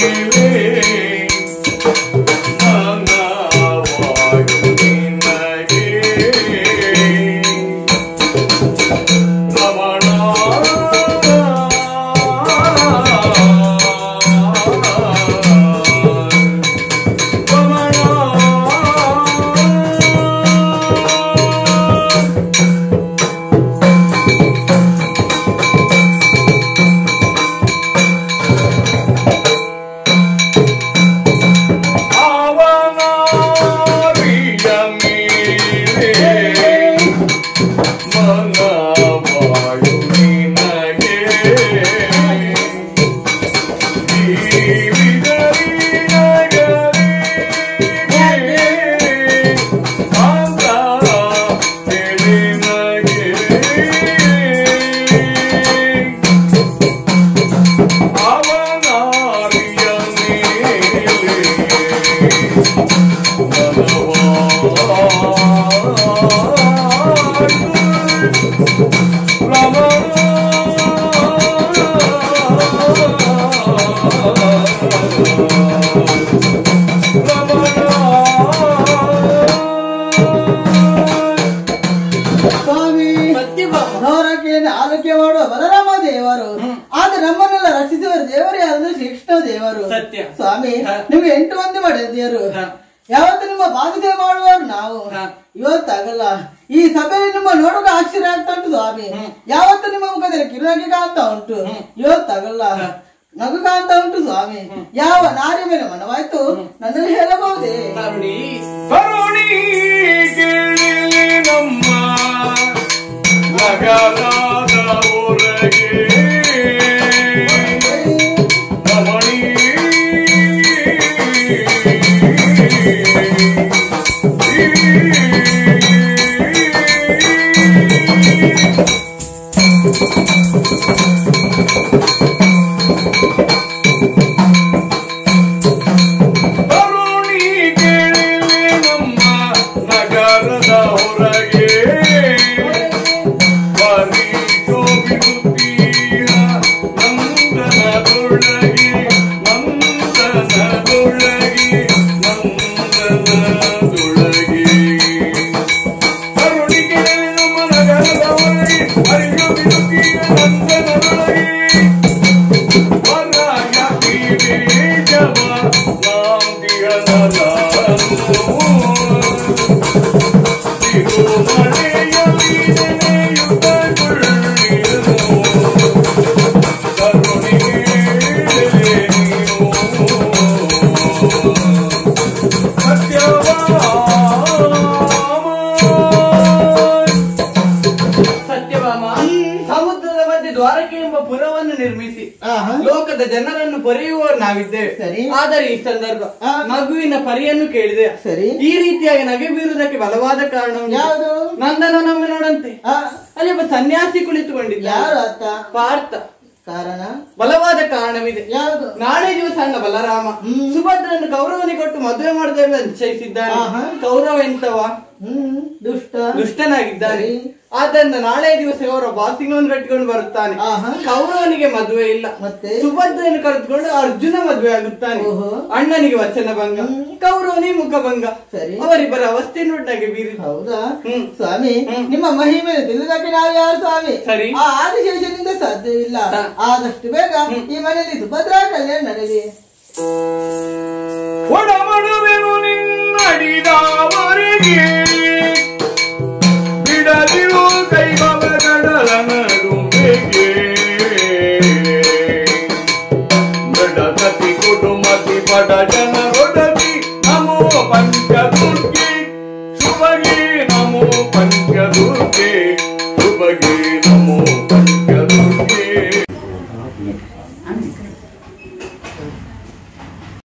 ಸ್ವಾಮಿ ಮನೋರಕೆಯನ್ನು ಆಲೋಕ್ಯ ಮಾಡುವ ಬಲರಾಮ ದೇವರು ಆದ್ರೆ ನಮ್ಮನ್ನೆಲ್ಲ ರಕ್ಷಿಸುವ ದೇವರು ಯಾರು ಶ್ರೀಕೃಷ್ಣ ದೇವರು ಸತ್ಯ. ಸ್ವಾಮಿ ಹ. ನಿಮ್ಗೆ ಎಂಟು ಮಂದಿ ಮಾಡಿದ್ದೀರು ಹ. ಯಾವತ್ತು ನಿಮ್ಮ ಬಾಧ್ಯತೆ ಮಾಡುವವರು ನಾವು ಹ. ಇವತ್ತಾಗಲ್ಲ ಈ ಸಭೆಯಲ್ಲಿ ನಿಮ್ಮ ನೋಡುವ ಆಶ್ಚರ್ಯ ಆಗ್ತಾ ಉಂಟು ಸ್ವಾಮಿ ಯಾವತ್ತು ನಿಮ್ಮ ಮುಖದಲ್ಲಿ ಕಿರುನಗೆ ಕಾಣ್ತಾ ಉಂಟು ಇವತ್ತಾಗಲ್ಲ ನಗು ಕಾಣ್ತಾ ಉಂಟು ಸ್ವಾಮಿ ಯಾವ ನಾರಿ ಮೇಲೆ ಮನವಾಯ್ತು ನನ್ನಲ್ಲಿ ಹೇಳಬಹುದೇ ಕರುಣಿ ಕರುಣಿ ಕೇಳಿಲಿ ನಮ್ಮ ನಗರದ ಹೊರಗೆ ರಮಣಿ ಕರುಣಿ ಕೇಳಿಲಿ ನಮ್ಮ ನಗರದ ಹೊರಗೆ ಬರೀ ಶೋಭಿಸುತ್ತೀರ ನಂದನದೊಳಗೆ ನಂದನದೊಳಗೆ ನಂದನದೊಳಗೆ ಕರುಣಿ ಕೇಳಿ ನಮ್ಮ ನಗರದ ಹೊರಗೆ ಬರೀ ಶೋಭಿಸುತ್ತೀರ ನಂದನದೊಳಗೆ ಸತ್ಯಭಾಮ ಸಮುದ್ರದ ಮಧ್ಯೆ ದ್ವಾರಕೆ ಎಂಬ ಪುರವನ್ನು ನಿರ್ಮಿಸಿ ಆಹಾ. ಲೋಕದ ಜನರನ್ನು ಪೊರೆಯುವವರು ನಾವಿದ್ದೇವೆ ಸರಿ. ಆದರೆ ಈ ಸಂದರ್ಭ ಆ. ಮಗುವಿನ ಪರಿಯನ್ನು ಕೇಳಿದೆ ಸರಿ. ಈ ರೀತಿಯಾಗಿ ನಗೆ ಬೀರುವುದಕ್ಕೆ ಬಲವಾದ ಕಾರಣ ಉಂಟು. ಯಾವುದು? ನಂದನ ನಮ್ಮ ನೋಡಂತೆ ಆ, ಅಲ್ಲಿ ಒಬ್ಬ ಸನ್ಯಾಸಿ ಕುಳಿತುಕೊಂಡಿದ್ದ ಯಾರು ಆತ ಪಾರ್ಥ ಕಾರಣ ಬಲವಾದ ಕಾರಣವಿದೆ ಯಾವುದು ನಾಳೆ ದಿವಸ ಅಣ್ಣ ಬಲರಾಮ ಹ್ಮ್. ಸುಭದ್ರನ್ನು ಕೌರವನಿಗೆ ಕೊಟ್ಟು ಮದುವೆ ಮಾಡುತ್ತೇವೆ ನಿಶ್ಚಯಿಸಿದ್ದಾನೆ ಆಹಾ. ಕೌರವ ಎಂತವ ಹ್ಮ್ ದುಷ್ಟ ದುಷ್ಟನಾಗಿದ್ದಾನೆ ಸರಿ. ಆದ್ದರಿಂದ ನಾಳೆ ದಿವಸ ಅವರ ಬಾಸಿಂಗವನ್ನು ಕಟ್ಟಿಕೊಂಡು ಬರುತ್ತಾನೆ ಆಹಾ. ಕೌರವನಿಗೆ ಮದುವೆ ಇಲ್ಲ ಮತ್ತೆ? ಸುಭದ್ರೆಯನ್ನು ಕರೆದುಕೊಂಡು ಅರ್ಜುನ ಮದುವೆ ಆಗುತ್ತಾನೆ ಓಹೋ. ಅಣ್ಣನಿಗೆ ವಚನ ಭಂಗ ಹ್ಮ್. ಕೌರವನಿಗೆ ಮುಖಭಂಗ ಸರಿ. ಅವರಿಬ್ಬರ ಅವಸ್ಥೆ ನೋಡಿದಾಗೆ ಬೀರಿ ಹೌದಾ ಹ್ಮ್. ಸ್ವಾಮಿ ಹ್ಮ್. ನಿಮ್ಮ ಮಹಿಮೆ ತಿಳಿದಕ್ಕೆ ನಾವು ಯಾರು ಸ್ವಾಮಿ ಸರಿ. ಆ ಆದಿಶೇಷನಿಂದ ಸಾಧ್ಯವಿಲ್ಲ ಹ. ಆದಷ್ಟು ಬೇಗ ಈ ಮನೆಯಲ್ಲಿ ಸುಭದ್ರಾ ಕಲ್ಯಾಣ ನಡೆಯಲಿ ಒಡಮಡುವೆನು ನಿನ್ನಡಿದವರೆಗೆ ಬಿಡದಿರು ಕೈಬವಗಡಲ ನಡುವೆಗೆ ಬಡಗತಿ ಕುಟುಂಬತಿ ಬಡ ಜನರೊಡತಿ ನಮೋ ಪಂಚದುರ್ಗೆ ಶುಭಗೆ ನಮೋ ಪಂಚದುರ್ಗೆ ಶುಭಗೆ ನಮೋ